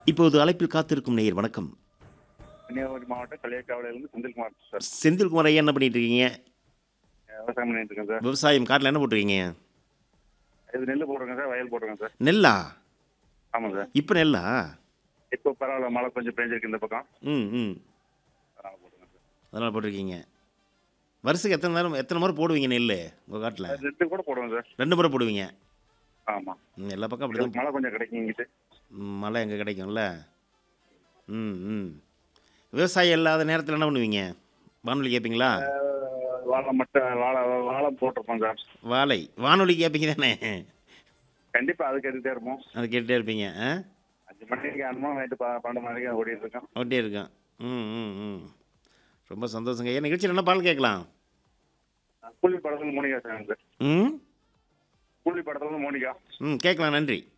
இப்போது அழைப்பில் காத்திருக்கும் நேயர் வணக்கம் கன்னியாகுமரி மாவட்டம் களியக்காவலையிலிருந்து செந்தில்குமார் சார் செந்தில்குமார் ஐயா என்ன பண்ணிட்டு இருக்கீங்க விவசாயம் பண்ணிட்டு இருக்கேன் சார் விவசாயம் காட்டில் என்ன போட்டிருக்கீங்க இது நெல் போட்டிருக்கேன் சார் வயல் போட்டிருக்கேன் சார் நெல்லா ஆமாம் சார் இப்போ நெல்லா இப்போ பரவாயில்ல மழை கொஞ்சம் பெஞ்சிருக்கு இந்த பக்கம் ம் ம் அதனால போட்டிருக்கேன் சார் அதனால் போட்டிருக்கீங்க வருஷத்துக்கு எத்தனை நேரம் எத்தனை முறை போடுவீங்க நெல் உங்கள் காட்டில் அது நெட்டு கூட போடுவேன் சார் ரெண்டு முறை போடுவீங்க ஆமாம் ம், எல்லா பக்கம் அப்படி தான் மழை கொஞ்சம் கிடைக்கும் இங்கிட்டு மழை எங்கே கிடைக்கும்ல ம் ம் விவசாயம் இல்லாத நேரத்தில் என்ன பண்ணுவீங்க வானொலி கேட்பீங்களா அஹ் வாழை மட்டும் வாழை வாழை போட்டிருப்போம் சார் வாழை வானொலி கேட்பீங்க தானே கண்டிப்பாக அது கேட்டுகிட்டே இருப்போம் அது கேட்டுட்டே இருப்பீங்க ஆ அஞ்சு மணிக்கு அனுபவம் நைட்டு ப பன்னெண்டு மணிக்கு ஓடிட்டு இருக்கோம் ஓட்டே இருக்கேன் ம் ம் ம் ரொம்ப சந்தோஷங்க ஏன் நிகழ்ச்சியில் என்ன பால் கேட்கலாம் கூலி படத்துல மோனிகா சார் சார் ம் கூலி படத்துல மோனிகா ம் கேட்கலாம் நன்றி